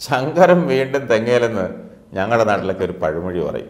ശങ്കരം വീണ്ടും തെങ്ങേലെന്ന് ഞങ്ങളുടെ നാട്ടിലൊക്കെ ഒരു പഴമൊഴി പറയും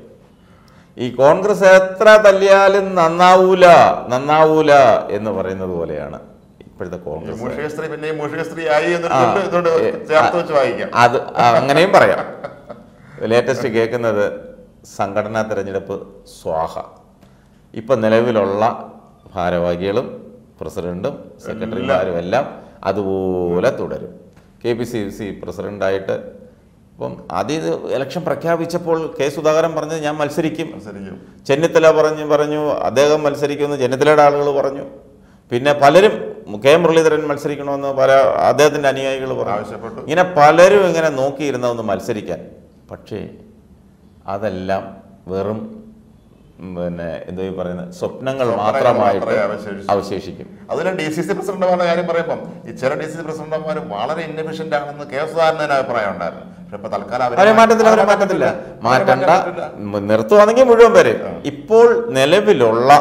ഈ കോൺഗ്രസ് എത്ര തല്ലിയാലും നന്നാവൂല നന്നാവൂല എന്ന് പറയുന്നത് പോലെയാണ് ഇപ്പോഴത്തെ കോൺഗ്രസ് മൂഷിക സ്ത്രീ പിന്നെയും മൂഷിക സ്ത്രീ ആയി എന്നൊരു തൊണ്ട് ഇതുകൊണ്ട് ചേർത്ത് വെച്ച് വായിക്കാം അത് ആ, അങ്ങനെയും പറയാം ലേറ്റസ്റ്റ് കേൾക്കുന്നത് സംഘടനാ തെരഞ്ഞെടുപ്പ് സ്വാഹ ഇപ്പം നിലവിലുള്ള ഭാരവാഹികളും പ്രസിഡന്റും സെക്രട്ടറിമാരും എല്ലാം അതുപോലെ തുടരും കെ പി സി സി പ്രസിഡന്റായിട്ട് ഇപ്പം ആദ്യം ഇത് ഇലക്ഷൻ പ്രഖ്യാപിച്ചപ്പോൾ കെ സുധാകരൻ പറഞ്ഞത് ഞാൻ മത്സരിക്കും ശരിക്കും ചെന്നിത്തല പറഞ്ഞു പറഞ്ഞു അദ്ദേഹം മത്സരിക്കുമെന്ന് ചെന്നിത്തലയുടെ ആളുകൾ പറഞ്ഞു പിന്നെ പലരും കെ മുരളീധരൻ മത്സരിക്കണമെന്ന് പല അദ്ദേഹത്തിൻ്റെ അനുയായികൾ പറഞ്ഞു ആവശ്യപ്പെട്ടു ഇങ്ങനെ പലരും ഇങ്ങനെ നോക്കിയിരുന്ന ഒന്ന് മത്സരിക്കാൻ പക്ഷേ അതെല്ലാം വെറും ഉം, പിന്നെ എന്തോ ഈ പറയുന്നത് സ്വപ്നങ്ങൾ സ്വപ്നങ്ങൾ മാത്രമായിട്ട് മാത്രമേ അവശേഷിച്ചു. അവശേഷിക്കും അതിൽ ഡി സി സി പ്രസിഡന്റുമാരുടെ കാര്യം പറയുമ്പം ഈ ചില ഡി സി സി പ്രസിഡന്റുമാർ വളരെ ഇന്നഫിഷ്യന്റ് ആണെന്ന് കെ സുധാകരന് അഭിപ്രായം ഉണ്ടായിരുന്നു പക്ഷെ ഇപ്പൊ തൽക്കാലം അവരെ അവരെ മാറ്റത്തില്ല അവരെ അവരെ മാറ്റത്തില്ല അവരെ മാറ്റണ്ട മാറ്റത്തില്ല. മ- നിർത്തുവാണെങ്കിൽ മുഴുവൻ പേര് ഇപ്പോൾ നിലവിലുള്ള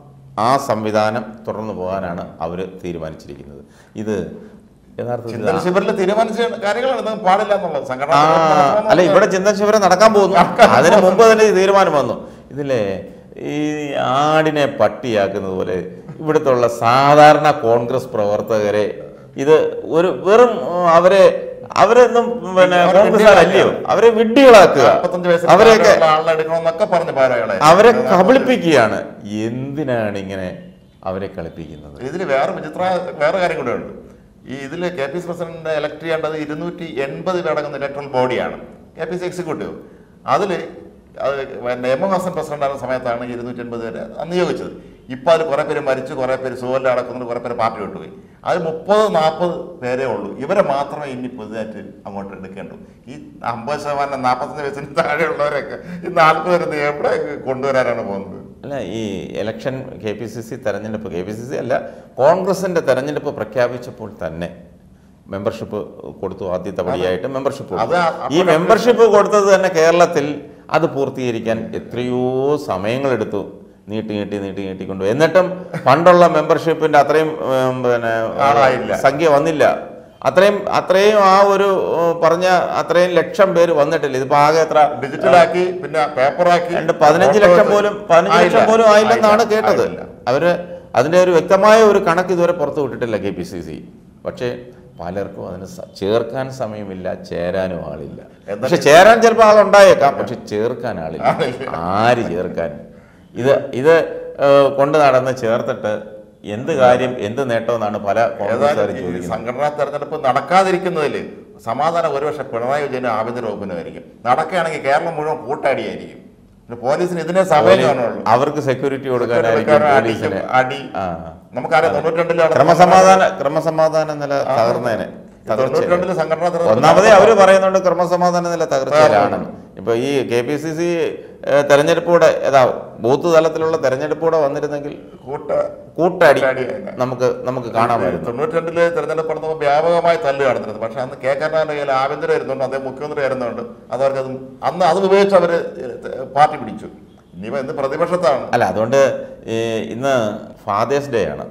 ആ സംവിധാനം തുടർന്നു പോകാനാണ് അവർ തീരുമാനിച്ചിരിക്കുന്നത് ഇത് യഥാർത്ഥത്തിൽ ചിന്തൻ ശിബിറിൽ തീരുമാനിച്ച കാര്യങ്ങളാണ് ഇത് പാടില്ല എന്നുള്ളത് സംഘടന ആ അല്ല ഇവിടെ ചിന്തൻ ശിബിരം നടക്കാൻ പോകുന്നു അതിന് മുമ്പ് തന്നെ ഈ തീരുമാനം വന്നു ഇതിലെ ഈ ആടിനെ പട്ടിയാക്കുന്നത് പോലെ ഇവിടുത്തെ ഉള്ള സാധാരണ കോൺഗ്രസ് പ്രവർത്തകരെ ഇത് ഒരു വെറും ഉം, അവരെ അവരൊന്നും പിന്നെ അവരെ കോൺഗ്രസ്സുകാരല്ലയോ അവരെ വിഡ്ഢികളാക്കുക മുപ്പത്തഞ്ച് വയസ്സിൽ അവരെയൊക്കെ താഴെയുള്ള ആളിനെ എടുക്കണമെന്നൊക്കെ പറഞ്ഞ് പാരകളെ അവരെ കബളിപ്പിക്കുകയാണ് എന്തിനാണ് ഇങ്ങനെ അവരെ കളിപ്പിക്കുന്നത് ഇതിൽ വേറെ വിചിത്ര വേറെ കാര്യം കൂടെ ഉണ്ട് ഈ ഇതിൽ കെ പി സി പ്രസിഡന്റിനെ ഇലക്ട് ചെയ്യേണ്ടത് ഇരുന്നൂറ്റി എൺപത് പേരടങ്ങുന്ന ഇലക്ട്രൽ ബോഡിയാണ് കെ പി സി എക്സിക്യൂട്ടീവ് അതിൽ അത് നിയമവാസൻ പ്രസിഡന്റ് ആയിരുന്ന സമയത്താണ് ഇരുന്നൂറ്റി എൺപത് പേര് നിയോഗിച്ചത് ഇപ്പം അതിൽ കുറേ പേര് മരിച്ചു കുറേ പേര് സുഖമില്ല അടക്കുന്നുണ്ട് കുറേ പേര് പാർട്ടി വിട്ടുപോയി അത് മുപ്പത് നാൽപ്പത് പേരേ ഉള്ളൂ ഇവരെ മാത്രമേ ഇനി പുതുതായിട്ട് അങ്ങോട്ട് എടുക്കേണ്ടൂ ഈ അമ്പത് ശതമാനം നാൽപ്പത്തഞ്ച് വയസ്സിന് താഴെയുള്ളവരൊക്കെ ഈ നാൽപ്പത് പേര് എവിടെ കൊണ്ടുവരാനാണ് പോകുന്നത് അല്ല ഈ election K P C C തെരഞ്ഞെടുപ്പ് കെ പി സി സി അല്ല കോൺഗ്രസിന്റെ തെരഞ്ഞെടുപ്പ് പ്രഖ്യാപിച്ചപ്പോൾ തന്നെ മെമ്പർഷിപ്പ് കൊടുത്തു ആദ്യത്തെ പടിയായിട്ട് മെമ്പർഷിപ്പ് അത് കൊടുത്തു. ആ- ഈ മെമ്പർഷിപ്പ് കൊടുത്തത് തന്നെ കേരളത്തിൽ അത് പൂർത്തീകരിക്കാൻ എത്രയോ സമയങ്ങളെടുത്തു നീട്ടി നീട്ടി നീട്ടി നീട്ടിക്കൊണ്ടു എന്നിട്ടും പണ്ടുള്ള മെമ്പർഷിപ്പിന്റെ അത്രയും ഉം, പിന്നെ ആളായില്ല. സംഖ്യ വന്നില്ല അത്രയും അത്രയും ആ ഒരു ഉം, പറഞ്ഞ അത്രയും ലക്ഷം പേര് വന്നിട്ടില്ല ഇതിപ്പോ ആകെ എത്ര ഡിജിറ്റലാക്കി പിന്നെ പേപ്പറാക്കി രണ്ട് പതിനഞ്ച് ലക്ഷം പോലും പതിനഞ്ച് ലക്ഷം ആയില്ല. പോലും ആയില്ലെന്നാണ് ആയില്ല. കേട്ടത് ആയില്ല. അവര് അതിന്റെ ഒരു വ്യക്തമായ ഒരു കണക്ക് ഇതുവരെ പുറത്തു വിട്ടിട്ടില്ല കെ പി സി സി പക്ഷേ പലർക്കും അതിന് സ- ചേർക്കാൻ സമയമില്ല ചേരാനും ആളില്ല എന്നാൽ പക്ഷെ ചേരാൻ ചിലപ്പോൾ ആളുണ്ടായേക്കാം പക്ഷെ ചേർക്കാൻ ആളില്ല ആളില്ല. ആര് ചേർക്കാൻ ഇത് ഇത് ഏഹ്, കൊണ്ട് നടന്ന് ചേർത്തിട്ട് എന്ത് കാര്യം എന്ത് നേട്ടമെന്നാണ് പല കോൺഗ്രസ്സുകാരും ഏതായാലും ഈ ചോദിക്കുന്നത് സംഘടനാ തെരഞ്ഞെടുപ്പ് നടക്കാതിരിക്കുന്നതിൽ സമാധാനം ഒരുപക്ഷെ പിണറായി വിജയനും ആഭ്യന്തര വകുപ്പിനുമായിരിക്കും നടക്കുകയാണെങ്കിൽ കേരളം മുഴുവൻ കൂട്ടടിയായിരിക്കും പിന്നെ പോലീസിന് ഇതിനെ സമയം കാണുള്ളൂ അവർക്ക് സെക്യൂരിറ്റി കൊടുക്കാനായിരിക്കും അടിക്കും, പോലീസിന് അടി ആ നമുക്കറിയാം തൊണ്ണൂറ്റിരണ്ടിലാണ് ക്രമസമാധാന ക്രമസമാധാന നില തകർന്നേനെ തകർച്ച തൊണ്ണൂറ്റിരണ്ടില് സംഘടനാ തെരഞ്ഞെടുപ്പ് ഒന്നാമതേ അവര് പറയുന്നുണ്ട് ക്രമസമാധാന നില തകർച്ചയിലാണ് ഇപ്പൊ ഈ കെ പി സി സി തെരഞ്ഞെടുപ്പൂടെ ഏതാ ബൂത്ത് തലത്തിലുള്ള തെരഞ്ഞെടുപ്പൂടെ വന്നിരുന്നെങ്കിൽ കൂട്ട കൂട്ടടി കൂട്ടടിയായിരുന്നു. നമുക്ക് നമുക്ക് കാണാമായിരുന്നു തൊണ്ണൂറ്റിരണ്ടില് തെരഞ്ഞെടുപ്പ് നടന്നപ്പോൾ വ്യാപകമായി തല്ല് കാണുന്നത് പക്ഷെ അന്ന് കെ കരുണാകരന്റെ കയ്യിൽ ആഭ്യന്തരം ഇരുന്നുണ്ട് അദ്ദേഹം മുഖ്യമന്ത്രി ആയിരുന്നുണ്ട് അതവർക്ക് അത് അന്ന് അത് ഉപയോഗിച്ച് അവര് പാർട്ടി പിടിച്ചു ഇനിയിപ്പോ എന്ത് പ്രതിപക്ഷത്താണ് അല്ല അതുകൊണ്ട് ഈ ഇന്ന് ഫാദേഴ്സ് ഡേ ആണ്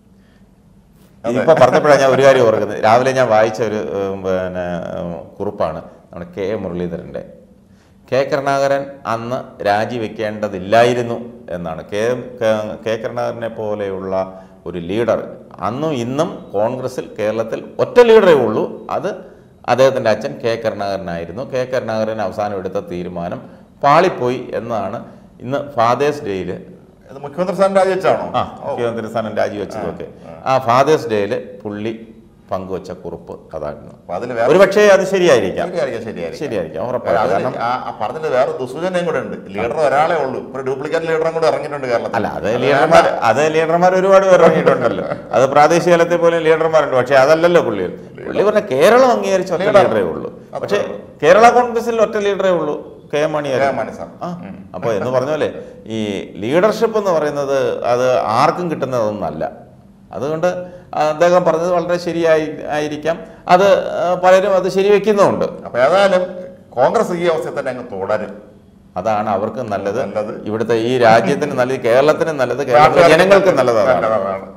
ഇപ്പൊ പറഞ്ഞപ്പോഴാണ് ഞാൻ ഒരു കാര്യം ഓർക്കുന്നത് രാവിലെ ഞാൻ വായിച്ച ഒരു ഉം, പിന്നെ ഉം, കുറിപ്പാണ് നമ്മുടെ കെ മുരളീധരൻ്റെ കെ കരുണാകരൻ അന്ന് രാജിവെക്കേണ്ടതില്ലായിരുന്നു എന്നാണ് കെ കെ- കെ കരുണാകരനെ പോലെയുള്ള ഒരു ലീഡർ അന്നും ഇന്നും കോൺഗ്രസിൽ കേരളത്തിൽ ഒറ്റ ലീഡറേ ഉള്ളൂ അത് അദ്ദേഹത്തിൻ്റെ അച്ഛൻ കെ കരുണാകരനായിരുന്നു കെ കരുണാകരൻ അവസാനം എടുത്ത തീരുമാനം പാളിപ്പോയി എന്നാണ് ഇന്ന് ഫാദേഴ്സ് ഡേയിൽ ഇത് മുഖ്യമന്ത്രി സ്ഥാനം രാജിവെച്ചാണോ ആ മുഖ്യമന്ത്രി സ്ഥാനം രാജിവെച്ചതൊക്കെ ആ ഫാദേഴ്സ് ഡേയിൽ പുള്ളി പങ്കുവച്ച കുറിപ്പ് അതായിരുന്നു അപ്പൊ അതിൽ വേറെ ഒരു പക്ഷേ അത് ശരിയായിരിക്കാം ശരിയായിരിക്കാം ശരിയായിരിക്കാം ശരിയായിരിക്കാം ഉറപ്പായിട്ടും അതിൽ കാരണം ആ- ആ പറഞ്ഞതിൽ വേറെ ദുസൂചനയും കൂടെ ഉണ്ട് ലീഡർ ഒരാളെ ഉള്ളൂ ഒരു ഡ്യൂപ്ലിക്കേറ്റ് ലീഡറും കൂടെ ഇറങ്ങിയിട്ടുണ്ട് കേരളത്തിൽ അല്ല അത് ലീഡർമാർ അത് ലീഡർമാർ ഒരുപാട് പേർ ഇറങ്ങിയിട്ടുണ്ടല്ലോ അത് പ്രാദേശിക തലത്തിൽ പോലും ലീഡർമാരുണ്ട് പക്ഷേ അതല്ലല്ലോ പുള്ളി പുള്ളി പറഞ്ഞ കേരളം അംഗീകരിച്ച ഒറ്റ ലീഡർ. ലീഡറേ ഉള്ളൂ പക്ഷേ കേരള കോൺഗ്രസിൽ ഒറ്റ ലീഡറേ ഉള്ളൂ കെ എം കെ. മണിയായിരുന്നു മാണി സാർ. ആ അപ്പോൾ എന്ന് പറഞ്ഞ പോലെ ഈ ലീഡർഷിപ്പ് എന്ന് പറയുന്നത് അത് ആർക്കും കിട്ടുന്നതൊന്നല്ല അതുകൊണ്ട് അദ്ദേഹം പറഞ്ഞത് വളരെ ശരിയായി ആയിരിക്കാം അത് ആ, പലരും അത് ശരിവെക്കുന്നുമുണ്ട് അപ്പൊ ഏതായാലും കോൺഗ്രസ് ഈ അവസ്ഥയിൽ തന്നെ അങ്ങ് തുടരും അതാണ് അവർക്ക് നല്ലത് നല്ലത്. ഇവിടുത്തെ ഈ രാജ്യത്തിന് നല്ലത് കേരളത്തിന് നല്ലത് കേരളത്തിലെ ജനങ്ങൾക്ക് നല്ലത് അതാണ് നല്ലതാണ്